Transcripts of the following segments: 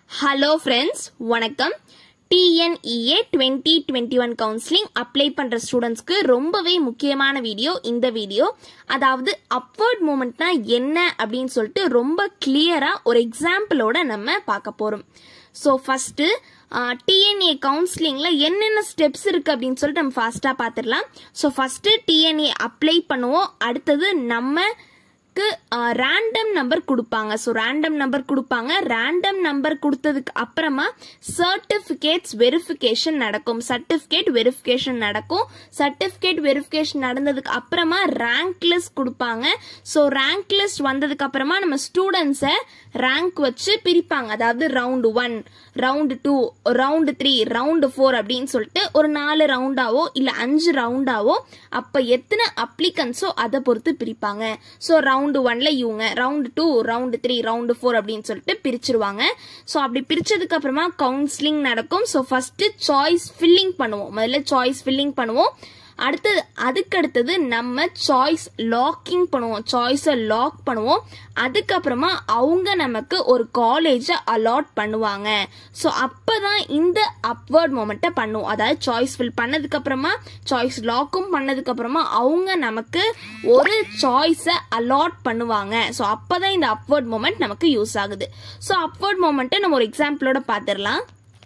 hello friends வணக்கம் TNEA twenty twenty one counselling apply பண்ணுற ஸ்டூடெண்ட்ஸ்க்கு ரொம்பவே முக்கியமான வீடியோ இந்த வீடியோ அதாவது அப்வர்ட் மூமெண்ட்னா என்ன அப்படின்னு சொல்லிட்டு ரொம்ப கிளியராக ஒரு எக்ஸாம்பிளோட நம்ம பார்க்க போகிறோம் ஸோ ஃபஸ்ட்டு டிஎன்ஏ கவுன்சிலிங்கில் என்னென்ன ஸ்டெப்ஸ் இருக்குது அப்படின்னு சொல்லிட்டு நம்ம ஃபாஸ்ட்டாக பார்த்துடலாம் ஸோ ஃபஸ்ட்டு டிஎன்ஏ அப்ளை பண்ணுவோம் அடுத்தது நம்ம ரேண்டம் நம்பர் கொடுப்பாங்க ஸோ ரேண்டம் நம்பர் கொடுப்பாங்க ரேண்டம் நம்பர் கொடுத்ததுக்கு அப்புறமா சர்டிஃபிகேட்ஸ் வெரிஃபிகேஷன் நடக்கும் சர்டிஃபிகேட் வெரிஃபிகேஷன் நடக்கும் சர்டிஃபிகேட் வெரிஃபிகேஷன் நடந்ததுக்கு அப்புறமா ரேங்க் லிஸ்ட் கொடுப்பாங்க ஸோ ரேங்க் லிஸ்ட் வந்ததுக்கு அப்புறமா நம்ம ஸ்டூடெண்ட்ஸை ரேங்க் வச்சு பிரிப்பாங்க அதாவது round one round two round three round four அப்படின்னு சொல்லிட்டு ஒரு நாலு ரவுண்டாவோ இல்லை அஞ்சு ரவுண்டாவோ அப்போ எத்தனை அப்ளிகன்ஸோ அதை பொறுத்து பிரிப்பாங்க ஸோ ரவுண்டு ஒன்ல இவங்க round two round three round four அப்படின்னு சொல்லிட்டு பிரிச்சிருவாங்க ஸோ அப்படி பிரிச்சதுக்கு அப்புறமா கவுன்சிலிங் நடக்கும் ஸோ ஃபர்ஸ்ட் சாய்ஸ் ஃபில்லிங் பண்ணுவோம் முதல்ல சாய்ஸ் ஃபில்லிங் பண்ணுவோம் அடுத்தது அதுக்கடுத்தது நம்ம சாய்ஸ் லாக்கிங் பண்ணுவோம் சாய்ஸை லாக் பண்ணுவோம் அதுக்கப்புறமா அவங்க நமக்கு ஒரு காலேஜை அலாட் பண்ணுவாங்க ஸோ அப்போ தான் இந்த அப்வர்ட் மூமெண்ட்டை பண்ணுவோம் அதாவது சாய்ஸ் ஃபில் பண்ணதுக்கப்புறமா சாய்ஸ் லாக்கும் பண்ணதுக்கப்புறமா அவங்க நமக்கு ஒரு சாய்ஸை அலாட் பண்ணுவாங்க ஸோ அப்போ தான் இந்த அப்வர்ட் மூமெண்ட் நமக்கு யூஸ் ஆகுது ஸோ அப்வர்ட் மூமெண்ட்டை நம்ம ஒரு எக்ஸாம்பிளோட பார்த்துடலாம்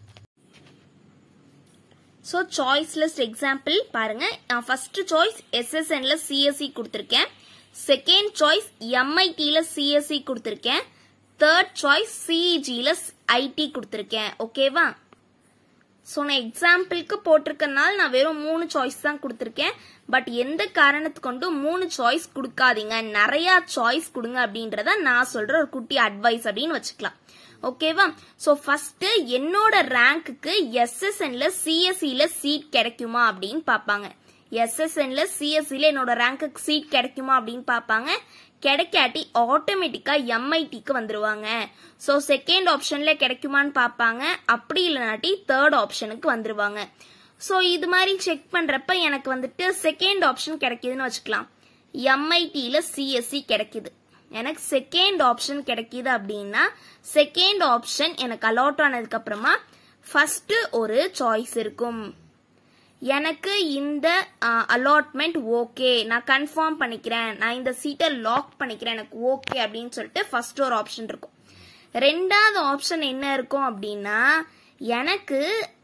ஸோ சாய்ஸ் லிஸ்ட் எக்ஸாம்பிள் பாருங்க நான் ஃபர்ஸ்ட் சாய்ஸ் எஸ்எஸ்என்ல சிஎஸ்சி கொடுத்துருக்கேன் செகண்ட் சாய்ஸ் எம்ஐடியில சிஎஸ்சி கொடுத்துருக்கேன் தேர்ட் சாய்ஸ் சிஇஜியில ஐடி கொடுத்துருக்கேன் ஓகேவா ஸோ நான் எக்ஸாம்பிளுக்கு போட்டிருக்கனால நான் வெறும் மூணு சாய்ஸ் தான் கொடுத்துருக்கேன் பட் எந்த காரணத்து கொண்டும் மூணு சாய்ஸ் கொடுக்காதீங்க நிறைய சாய்ஸ் கொடுங்க அப்படின்றத நான் சொல்ற ஒரு குட்டி அட்வைஸ் அப்படின்னு வச்சுக்கலாம் ஓகேவா ஸோ ஃபர்ஸ்ட் என்னோட ரேங்க்குக்கு எஸ்எஸ்என்ல சிஎஸ்சியில சீட் கிடைக்குமா அப்படின்னு பார்ப்பாங்க எஸ்எஸ்என்ல சிஎஸ்சியில என்னோட ரேங்க்குக்கு சீட் கிடைக்குமா அப்படின்னு பார்ப்பாங்க கிடைக்காட்டி ஆட்டோமேட்டிக்கா எம்ஐடிக்கு வந்துருவாங்க ஸோ செகண்ட் ஆப்ஷன்ல கிடைக்குமான்னு பார்ப்பாங்க அப்படி இல்லைனாட்டி தேர்ட் ஆப்ஷனுக்கு வந்துருவாங்க ஸோ இது மாதிரி செக் பண்றப்ப எனக்கு வந்துட்டு செகண்ட் ஆப்ஷன் கிடைக்குதுன்னு வச்சுக்கலாம் எம்ஐடியில சிஎஸ்சி கிடைக்குது எனக்கு செகண்ட் ஆப்ஷன் கிடைக்குது அப்படின்னா செகண்ட் ஆப்ஷன் எனக்கு அலாட் ஆனதுக்கு அப்புறமா ஃபர்ஸ்ட் ஒரு சாய்ஸ் இருக்கும் எனக்கு இந்த அலாட்மெண்ட் ஓகே நான் கன்ஃபார்ம் பண்ணிக்கிறேன் நான் இந்த சீட்டை லாக் பண்ணிக்கிறேன் எனக்கு ஓகே அப்படின்னு சொல்லிட்டு ஃபர்ஸ்ட் ஒரு ஆப்ஷன் இருக்கும் ரெண்டாவது ஆப்ஷன் என்ன இருக்கும் அப்படின்னா எனக்கு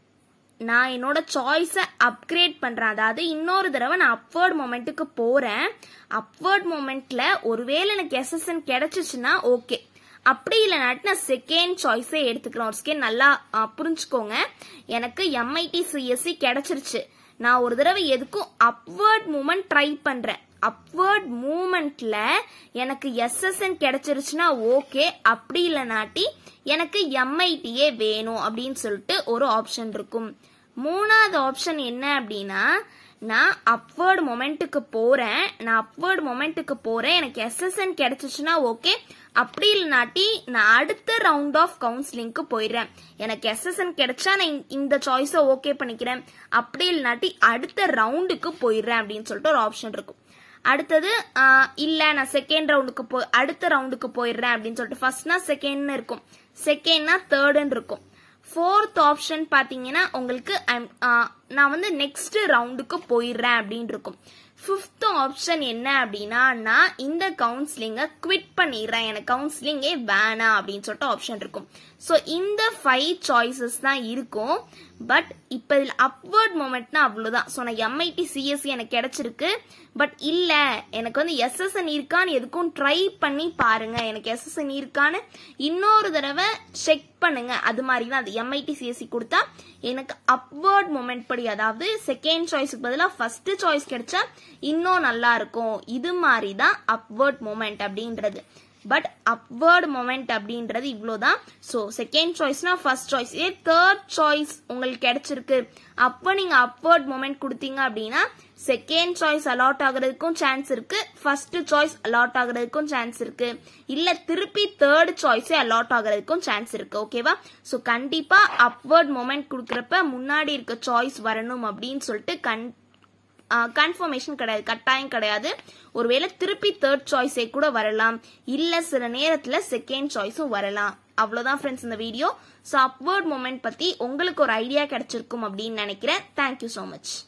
நான் என்னோட சாய்ஸை அப்கிரேட் பண்ணுறேன் அதாவது இன்னொரு தடவை நான் அப்வர்ட் மொமெண்ட்டுக்கு போகிறேன் அப்வர்ட் மொமெண்ட்டில் ஒருவேளை எனக்கு எஸ்எஸ்என் கிடைச்சிச்சுன்னா ஓகே அப்படி இல்லைனாட்டு நான் செகண்ட் சாய்ஸே எடுத்துக்கிறேன் ஒரு செகண்ட் நல்லா புரிஞ்சுக்கோங்க எனக்கு எம்ஐடி சிஎஸ்சி கிடைச்சிருச்சு நான் ஒரு தடவை எதுக்கும் அப்வர்ட் மூமெண்ட் ட்ரை பண்ணுறேன் அப்வர்ட் மூமெண்ட்ல எனக்கு எஸ்எஸ்என் கிடைச்சிருச்சுன்னா ஓகே அப்படி இல்லைனாட்டி எனக்கு எம்ஐடியே வேணும் அப்படின்னு சொல்லிட்டு ஒரு ஆப்ஷன் இருக்கும் மூணாவது ஆப்ஷன் என்ன அப்படின்னா நான் அப்வர்ட் மொமெண்ட்டுக்கு போறேன் நான் அப்வர்ட் மொமெண்ட்டுக்கு போறேன் எனக்கு எஸ்எஸ்என் கிடைச்சிச்சுன்னா ஓகே அப்படி இல்லைனாட்டி நான் அடுத்த ரவுண்ட் ஆஃப் கவுன்சிலிங்க்கு போயிடுறேன் எனக்கு எஸ்எஸ்என் கிடைச்சா நான் இந்த சாய்ஸை ஓகே பண்ணிக்கிறேன் அப்படி இல்லைனாட்டி அடுத்த ரவுண்டுக்கு போயிடுறேன் அப்படின்னு சொல்லிட்டு ஒரு ஆப்ஷன் இருக்கும் அடுத்தது இல்ல நான் செகண்ட் ரவுண்டுக்கு போய் அடுத்த ரவுண்டுக்கு போயிடுறேன் அப்படின்னு சொல்லிட்டு ஃபர்ஸ்ட்னா செகண்ட்னு இருக்கும் செகண்ட்னா தேர்டுன்னு இருக்கும் ஃபோர்த் ஆப்ஷன் பார்த்தீங்கன்னா உங்களுக்கு நான் வந்து நெக்ஸ்ட் ரவுண்டுக்கு போயிடுறேன் அப்படின்னு இருக்கும் ஃபிஃப்த் ஆப்ஷன் என்ன அப்படின்னா நான் இந்த கவுன்சிலிங்கை குவிட் பண்ணிடுறேன் எனக்கு கவுன்சிலிங்கே வேணாம் அப்படின்னு சொல்லிட்டு ஆப்ஷன் இருக்கும் ஸோ இந்த ஃபைவ் சாய்ஸஸ் தான் இருக்கும் பட் இப்போ இதில் அப்வர்ட் மூமெண்ட்னா அவ்வளோதான் ஸோ நான் எம்ஐடி சிஎஸ்சி எனக்கு கிடைச்சிருக்கு பட் இல்லை எனக்கு வந்து எஸ்எஸ்என் இருக்கான்னு எதுக்கும் ட்ரை பண்ணி பாருங்க எனக்கு எஸ்எஸ்என் இருக்கான்னு இன்னொரு தடவை செக் பண்ணுங்க அது மாதிரி தான் அது எம்ஐடி சிஎஸ்சி கொடுத்தா எனக்கு அப்வர்ட் மூமெண்ட் படி அதாவது செகண்ட் சாய்ஸுக்கு பதிலாக ஃபர்ஸ்ட் சாய்ஸ் கிடைச்சா இன்னும் நல்லா இருக்கும் இது மாதிரி தான் அப்வர்ட் மூமெண்ட் அப்படின்றது பட் அப்வர்ட் மொமெண்ட் அப்படின்றது இவ்வளோதான் ஸோ செகண்ட் சாய்ஸ்னா ஃபர்ஸ்ட் சாய்ஸ் இதே தேர்ட் சாய்ஸ் உங்களுக்கு கிடைச்சிருக்கு அப்போ நீங்கள் அப்வர்ட் மொமெண்ட் கொடுத்தீங்க அப்படின்னா செகண்ட் சாய்ஸ் அலாட் ஆகுறதுக்கும் சான்ஸ் இருக்கு ஃபர்ஸ்ட் சாய்ஸ் அலாட் ஆகுறதுக்கும் சான்ஸ் இருக்கு இல்ல திருப்பி தேர்ட் சாய்ஸே அலாட் ஆகுறதுக்கும் சான்ஸ் இருக்கு ஓகேவா ஸோ கண்டிப்பா அப்வர்ட் மொமெண்ட் கொடுக்குறப்ப முன்னாடி இருக்க சாய்ஸ் வரணும் அப்படின்னு சொல்லிட்டு கண் கன்ஃபர்மேஷன் கிடையாது கட்டாயம் கிடையாது ஒருவேளை திருப்பி தேர்ட் சாய்ஸே கூட வரலாம் இல்ல சில நேரத்துல செகண்ட் சாய்ஸும் வரலாம் அவ்வளோதான் ஃப்ரெண்ட்ஸ் இந்த வீடியோ ஸோ அப்வர்ட் மூமெண்ட் பற்றி உங்களுக்கு ஒரு ஐடியா கிடைச்சிருக்கும் அப்படின்னு நினைக்கிறேன் தேங்க்யூ ஸோ மச்